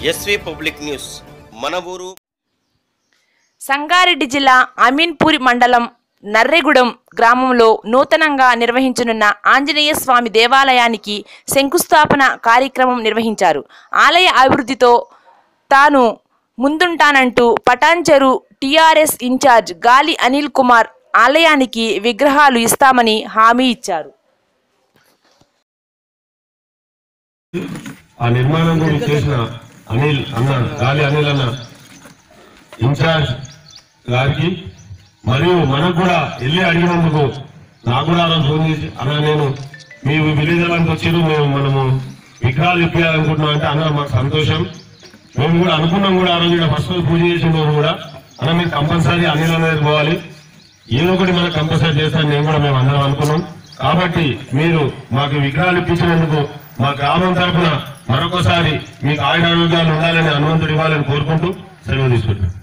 SV public news మన ఊరు సంగారెడ్డి జిల్లా అమీన్పూరి మండలం నర్రెగూడెం గ్రామంలో నూతనంగా నిర్వహించనున్న ఆంజనేయ స్వామి దేవాలయానికి శంకుస్థాపన కార్యక్రమం నిర్వహించారు ఆలయ అభివృద్ధితో తాను ముందుంటానంటూ పటాన్చెరు టీఆర్ఎస్ ఇన్ఛార్జ్ గాలి అనిల్ కుమార్ ఆలయానికి విగ్రహాలు ఇస్తామని హామీ ఇచ్చారు ఆ నిర్మాణం గురించి చేసిన అనిల్ అన్న గాలి అనిల్ అన్న ఇన్ఛార్జ్ గారికి మరియు మనకు కూడా వెళ్ళి అడిగినందుకు నాకు కూడా ఆ రోజు ఫోన్ చేసి అన్న నేను మీ విలేజ్లోకి వచ్చారు మేము మనము విగ్రహాలు ఇప్పించాలనుకుంటున్నాం అంటే అన్న మాకు సంతోషం మేము కూడా అనుకున్నాం కూడా ఆ రోజు ఇక్కడ ఫస్ట్ రోజు పూజ చేసిన రోజు కూడా అన్న మీరు కంపల్సరీ అనిల్ అనేది పోవాలి ఏదో ఒకటి మనకు కంపల్సరీ చేస్తాను నేను కూడా మేము అందరం అనుకున్నాం కాబట్టి మీరు మాకు విగ్రహాలు ఇప్పించినందుకు మా గ్రామం తరఫున మరొకసారి మీకు ఆయుర ఆరోగ్యాలు ఉండాలని హనుమంతుడు ఇవ్వాలని కోరుకుంటూ సెలవు తీసుకుంటున్నాం